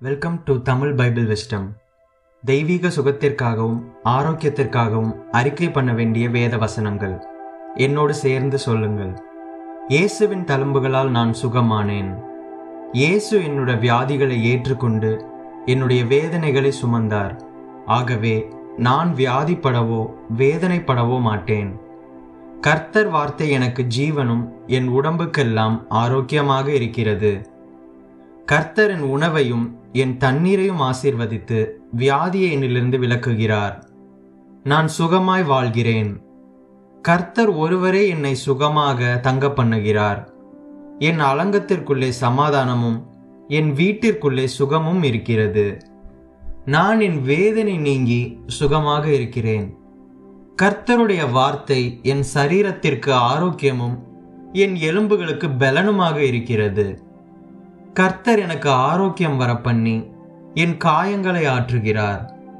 welcome to Tamil Bible wisdom தெய்வீக சுகத்திற்காகவும் ஆரோக்கியத்திற்காகவும் அறிக்கை பண்ண வேண்டிய வேத வசனங்கள் என்னோடு சேர்ந்து சொல்லுங்கள் இயேசுவின் தழும்புகளால் நான் சுகமானேன் இயேசு என்னுடைய வியாதிகளை ஏற்றுக்கொண்டு என்னுடைய வேதனைகளை சுமந்தார் ஆகவே நான் வியாதிப்படவோ வேதனைப்படவோ மாட்டேன் கர்த்தர் வார்த்தை எனக்கு ஜீவனும் என் உடம்புக்கெல்லாம் ஆரோக்கியமாக இருக்கிறது கர்த்தர் என் உணவையும் என் தண்ணீரையும் ஆசீர்வதித்து வியாதியை என்னிலிருந்து விலக்குகிறார் நான் சுகமாய் வாழ்கிறேன் கர்த்தர் ஒருவரே என்னை சுகமாக தங்க பண்ணுகிறார் என் அலங்கத்திற்குள்ளே சமாதானமும் என் வீட்டிற்குள்ளே சுகமும் இருக்கிறது நான் என் வேதனை நீங்கி சுகமாக இருக்கிறேன் கர்த்தருடைய வார்த்தை என் சரீரத்திற்கு ஆரோக்கியமும் என் எலும்புகளுக்கு பலனுமாக இருக்கிறது கர்த்தர் எனக்கு ஆரோக்கியம் வர பண்ணி என் காயங்களை ஆற்றுகிறார்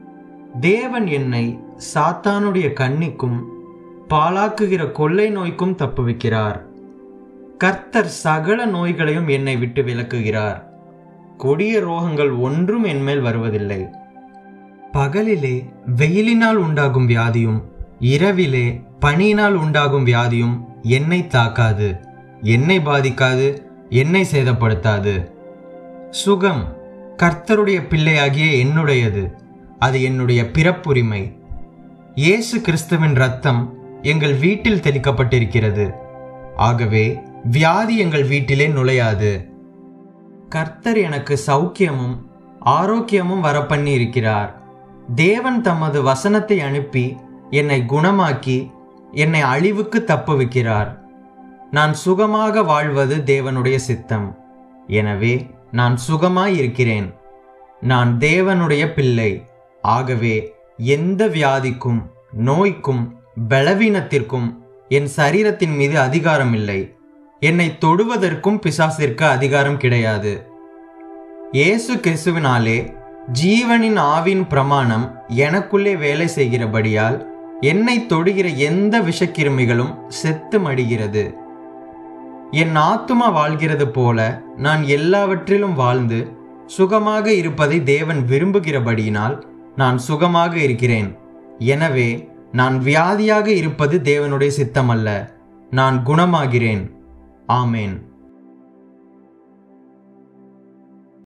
தேவன் என்னை சாத்தானுடைய கண்ணிக்கும் பாலாக்குகிற கொள்ளை நோய்க்கும் தப்புவிக்கிறார் கர்த்தர் சகல நோய்களையும் என்னை விட்டு விலக்குகிறார் கொடிய ரோகங்கள் ஒன்றும் என்மேல் வருவதில்லை பகலிலே வெயிலினால் உண்டாகும் வியாதியும் இரவிலே பனியினால் உண்டாகும் வியாதியும் என்னை தாக்காது என்னை பாதிக்காது என்னை சேதப்படுத்தாது சுகம் கர்த்தருடைய பிள்ளையாகிய என்னுடையது அது என்னுடைய பிறப்புரிமை இயேசு கிறிஸ்துவின் ரத்தம் எங்கள் வீட்டில் தெளிக்கப்பட்டிருக்கிறது ஆகவே வியாதி எங்கள் வீட்டிலே நுழையாது கர்த்தர் எனக்கு சௌக்கியமும் ஆரோக்கியமும் வரப்பண்ணி இருக்கிறார் தேவன் தமது வசனத்தை அனுப்பி என்னை குணமாக்கி என்னை அழிவுக்கு தப்புவிக்கிறார் நான் சுகமாக வாழ்வது தேவனுடைய சித்தம் எனவே நான் சுகமாய் இருக்கிறேன் நான் தேவனுடைய பிள்ளை ஆகவே எந்த வியாதிக்கும் நோய்க்கும் பலவீனத்திற்கும் என் சரீரத்தின் மீது அதிகாரம் இல்லை என்னை தொடுவதற்கும் பிசாசிற்கு அதிகாரம் கிடையாது இயேசு கிறிஸ்துவினாலே ஜீவனின் ஆவின் பிரமாணம் எனக்குள்ளே வேலை செய்கிறபடியால் என்னை தொடுகிற எந்த விஷக்கிருமிகளும் செத்து மடிகிறது என் ஆத்துமா வாழ்கிறது போல நான் எல்லாவற்றிலும் வாழ்ந்து சுகமாக இருப்பதை தேவன் விரும்புகிறபடியினால் நான் சுகமாக இருக்கிறேன் எனவே நான் வியாதியாக இருப்பது தேவனுடைய சித்தமல்ல நான் குணமாகிறேன் ஆமேன்